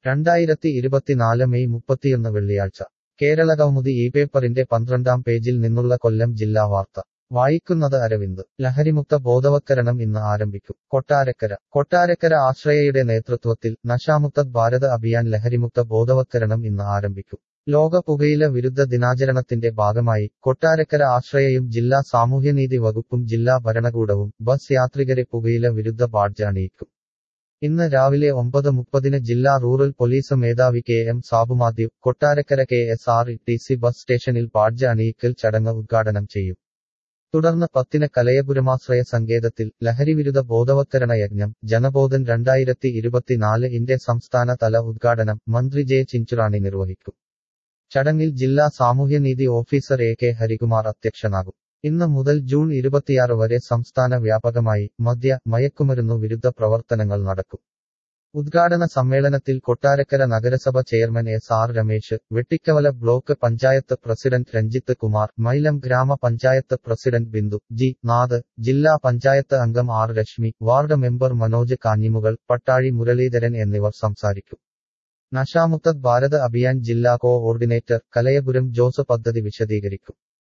രണ്ടായിരത്തി ഇരുപത്തിനാല് മെയ് മുപ്പത്തിയൊന്ന് വെള്ളിയാഴ്ച കേരള കൗമുദി ഈ പേപ്പറിന്റെ പന്ത്രണ്ടാം പേജിൽ നിന്നുള്ള കൊല്ലം ജില്ലാ വാർത്ത വായിക്കുന്നത് അരവിന്ദ് ലഹരിമുക്ത ബോധവത്കരണം ഇന്ന് ആരംഭിക്കും കൊട്ടാരക്കര കൊട്ടാരക്കര ആശ്രയയുടെ നേതൃത്വത്തിൽ നശാമുക്ത ഭാരത് അഭിയാൻ ലഹരിമുക്ത ബോധവത്കരണം ഇന്ന് ആരംഭിക്കും ലോക പുകയില വിരുദ്ധ ദിനാചരണത്തിന്റെ ഭാഗമായി കൊട്ടാരക്കര ആശ്രയയും ജില്ലാ സാമൂഹ്യനീതി വകുപ്പും ജില്ലാ ഭരണകൂടവും ബസ് യാത്രികരെ പുകയില വിരുദ്ധ ബാഡ്ജ് അണിയിക്കും ഇന്ന് രാവിലെ ഒമ്പത് മുപ്പതിന് ജില്ലാ റൂറൽ പോലീസ് മേധാവി K M Sabu Mathew Kottarakkara K S R T C bus സ്റ്റേഷനിൽ ബാഡ്ജ് അണിയിക്കൽ ചടങ്ങ് ഉദ്ഘാടനം ചെയ്യും തുടർന്ന് പത്തിന് കലയപുരമാശ്രയ സങ്കേതത്തിൽ ലഹരിവിരുദ്ധ ബോധവത്കരണ യജ്ഞം ജനബോധൻ രണ്ടായിരത്തി ഇരുപത്തിനാല് ഇന്റെ സംസ്ഥാന തല ഉദ്ഘാടനം മന്ത്രി ജെ ചിഞ്ചുറാണി നിർവഹിക്കും ചടങ്ങിൽ ജില്ലാ സാമൂഹ്യനീതി ഓഫീസർ എ കെ ഹരികുമാർ അധ്യക്ഷനാകും ഇന്ന് മുതൽ ജൂൺ ഇരുപത്തിയാറ് വരെ സംസ്ഥാന വ്യാപകമായി മദ്യ മയക്കുമരുന്നു വിരുദ്ധ പ്രവർത്തനങ്ങൾ നടക്കും ഉദ്ഘാടന സമ്മേളനത്തിൽ കൊട്ടാരക്കര നഗരസഭ chairman S R Ramesh Vettikkavala block panchayat president Ranjith Kumar Mylam ഗ്രാമപഞ്ചായത്ത് പ്രസിഡന്റ് ബിന്ദു ജി നാഥ് ജില്ലാ പഞ്ചായത്ത് അംഗം R Reshmi ward member Manoj Kanjimukal Pattazhi Muraleedharan എന്നിവർ സംസാരിക്കും നശാമുക്ത ഭാരത് അഭിയാൻ ജില്ലാ കോ ഓർഡിനേറ്റർ കലയപുരം ജോസ് പദ്ധതി വിശദീകരിക്കും